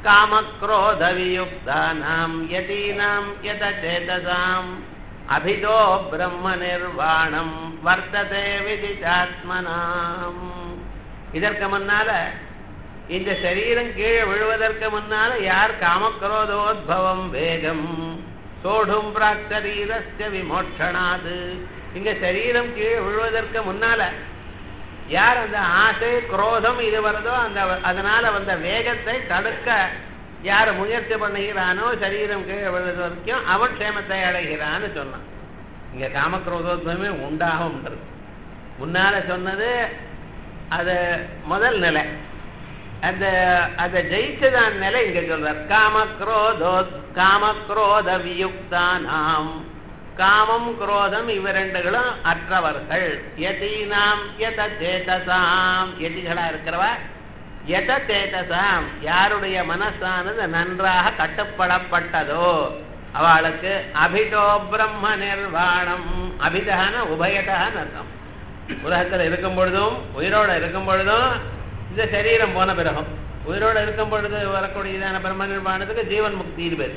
காமக்ரோதவியுக்தானாம் யதீனாம் யதச்சேதசாம் அபிதோ பிரம்ம நிர்வாணம் வர்த்ததே விதிதாத்மனாம் இதற்கு முன்னால இந்த சரீரம் கீழே விழுவதற்கு முன்னால யார் காமக்ரோதோத்பவம் வேகம் சோடும் பிராக் சரீரஸ்ய விமோட்சணாது இங்க சரீரம் கீழே விழுவதற்கு முன்னால யார் அந்த ஆசை குரோதம் இது வருதோ அந்த அதனால வந்த வேகத்தை தடுக்க யார் முயற்சி பண்ணுகிறானோ சரீரம் கீழே விழுவது வரைக்கும் அவன் க்ஷேமத்தை அடைகிறான்னு சொன்னான் இங்க காமக்ரோதோத்பவமே உண்டாகும்ன்றது முன்னால சொன்னது அது முதல் நிலை அந்த அதை ஜெயிச்சதான் நிலை இங்க சொல்றார் காமக்ரோதோ காமக்ரோத வியுக்தானாம் காமம் குரோதம் இவ ரெண்டுகளும் அற்றவர்கள் யதீனாம் யத சேதசாம் யதிகளா இருக்கிறவ யத சேதசாம் யாருடைய மனசானது நன்றாக கட்டுப்படப்பட்டதோ அவளுக்கு அபிதோ பிரம்ம நிர்வாணம் அபிதகான உபயதான அர்த்தம் உலகத்தில் இருக்கும் பொழுதும் உயிரோட இருக்கும் பொழுதும் இந்த சரீரம் போன பிறகும் உயிரோட இருக்கும் பொழுது வரக்கூடியதான பிரம்ம நிர்வாணத்துக்கு ஜீவன் முக்தின்னு பேர்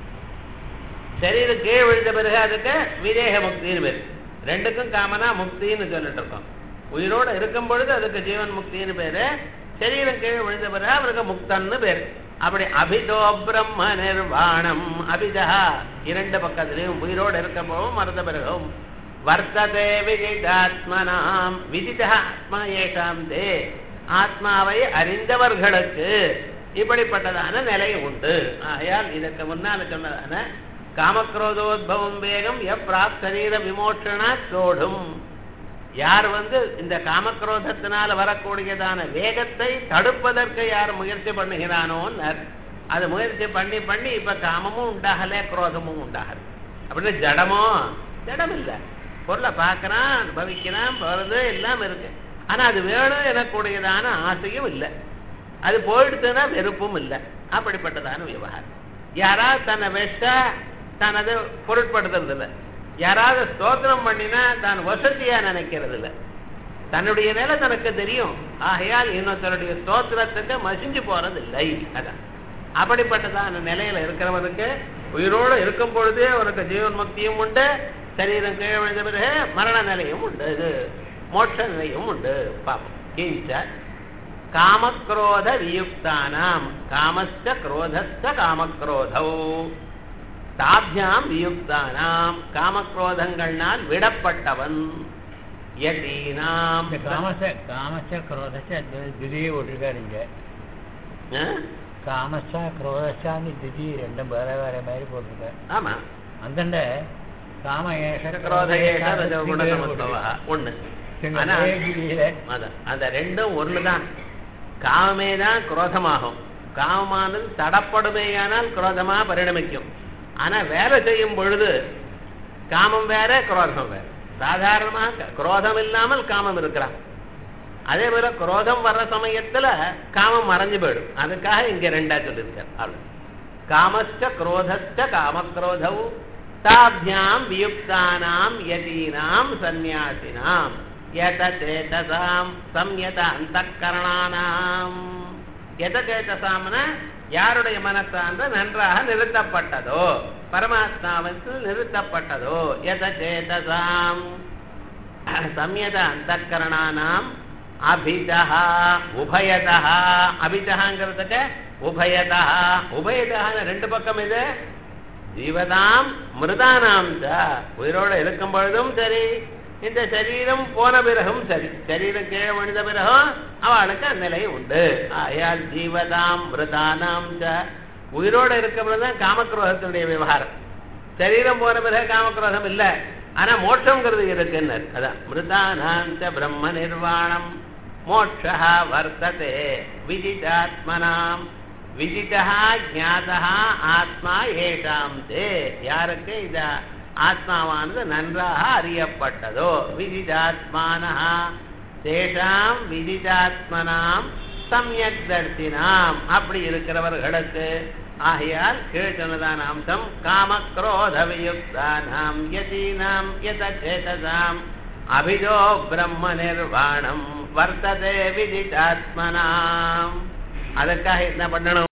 சரீரம் கீழ் விழுந்த பிறகு அதுக்கு விதேக முக்தின்னு பேர் ரெண்டுக்கும் காமனா முக்தின்னு சொல்லிட்டு இருக்கோம் உயிரோட இருக்கும் பொழுது அதுக்கு ஜீவன் முக்தின்னு பேரு சரீரம் கீழ் விழுந்த பிறகு அவருக்கு முக்தன்னு பேர் அப்படி அபிதோ பிரம்ம நிர்வாணம் அபிதா இரண்டு பக்கத்திலையும் உயிரோடு இருக்கும் போதும் மறந்த பிறகும் வர்த்ததே விதிதாத்மனாம் விதிதா ஆத்மா ஏஷாம் தே ஆத்மாவை அறிந்தவர்களுக்கு இப்படிப்பட்டதான நிலை உண்டு ஆகையால் இதற்கு முன்னால் சொன்னதான காமக்ரோதோத்பவம் வேகம் எப்ராப் சரீர விமோச்சனா சோடும் யார் வந்து இந்த காமக்ரோதத்தினால வரக்கூடியதான வேகத்தை தடுப்பதற்கு யார் முயற்சி பண்ணுகிறானோ அது முயற்சி பண்ணி பண்ணி இப்ப காமமும் உண்டாகல குரோதமும் உண்டாகல அப்படின்னு ஜடமோ ஜடம் இல்லை பொருளை பார்க்கறான் அனுபவிக்கிறான் போறது எல்லாம் இருக்கு ஆனா அது வேணும் எனக்கூடியதான ஆசையும் இல்லை அது போயிடுத்துன்னா வெறுப்பும் இல்லை அப்படிப்பட்டதான விவகாரம் யாராவது தன்னை வெச்சா தனது பொருட்படுத்துறது இல்லை யாராவது ஸ்தோத்திரம் பண்ணினா தான் வசதியா நினைக்கிறது இல்லை தன்னுடைய நிலை தனக்கு தெரியும் ஆகையால் இன்னொருத்தருடைய ஸ்தோத்திரத்துக்கு மசிஞ்சு போறது இல்லை அதான் அப்படிப்பட்டதான நிலையில இருக்கிறவனுக்கு உயிரோடு இருக்கும் பொழுதே அவனுக்கு ஜீவன் முக்தியும் உண்டு சரீரம் கீழே விழுந்த பிறகு மரண நிலையும் உண்டு இது மோட்ச நிலையும் உண்டு பாப்போம் கிஞ்ச காமக்ரோத வியுக்தானாம் காமஸ்த கிரோதஸ்த காமக்ரோதௌ தாபியாம் வியுக்தானாம் காமக்ரோதங்கள்னால் விடப்பட்டவன் யதீனாம் இந்த காமச காமச குரோதச திதியை போட்டிருக்காரு இங்க காமச குரோதசான்னு திதி ரெண்டும் வேற வேற மாதிரி போட்டிருக்காரு ஆமா அந்தண்ட காம ஏஷ கிரோத ஏஷ ரஜோகுண சமத்துவ ஒண்ணு ஆனா அதான் அந்த ரெண்டும் ஒண்ணுதான் காமமே தான் குரோதமாகும் காமமானது தடப்படுமேயானால் குரோதமா பரிணமிக்கும் ஆனா வேலை செய்யும் பொழுது காமம் வேற குரோதம் வேற சாதாரணமாக குரோதம் இல்லாமல் காமம் இருக்கிறான் அதே போல குரோதம் வர்ற சமயத்துல காமம் மறைஞ்சு போயிடும் அதுக்காக இங்க ரெண்டா சொல்லியிருக்கார் அவ்வளவு காமஸ்ட குரோதஸ்ட காமக்ரோதௌ தாபியாம் வியுக்தானாம் யதீனாம் சந்நியாசினாம் யத சேதசாம் சம்யத அந்தக்கரணானாம் எத சேதசாம்னா யாருடைய மனசார்ந்த நன்றாக நிறுத்தப்பட்டதோ பரமாத்மாவுக்கு நிறுத்தப்பட்டதோ எத சேதசாம் சம்யத அந்தக்கரணானாம் அபிதா உபயதா அபிதகாங்கிறதுக்கு உபயதா உபயதான ரெண்டு பக்கம் இது ஜீவதாம் மிருதானாம் உயிரோட இருக்கும் பொழுதும் சரி இந்த சரீரம் போன பிறகும் சரி சரீரம் கீழே விழுந்த பிறகும் அவளுக்கு அந்நிலை உண்டு ஆயால் ஜீவதாம் மிருதானாம் உயிரோட இருக்கிறதான் காமக்ரோதத்தினுடைய விவகாரம் சரீரம் போன பிறகு காமக்ரோதம் இல்லை ஆனா மோட்சம்ங்கிறது இருக்குன்னு அதான் மிருதானாம் பிரம்ம நிர்வாணம் மோட்சா வர்த்ததே விதிதாத்மனாம் விதிதா ஜாதா ஆத்மா ஏஷாம் தே யாருக்கு இந்த ஆத்மாவானது நன்றாக அறியப்பட்டதோ விதிதாத்மான தேஷாம் விதிதாத்மனாம் சமயக் தர்சினாம் அப்படி இருக்கிறவர்களுக்கு ஆகையால் கீழ் சொன்னதான அம்சம் காமக்ரோத வியுக்தானாம் யதீனாம் யத சேதசாம் அபிதோ பிரம்ம நிர்வாணம் வர்த்ததே விதிதாத்மனாம் அதற்காக என்ன பண்ணணும்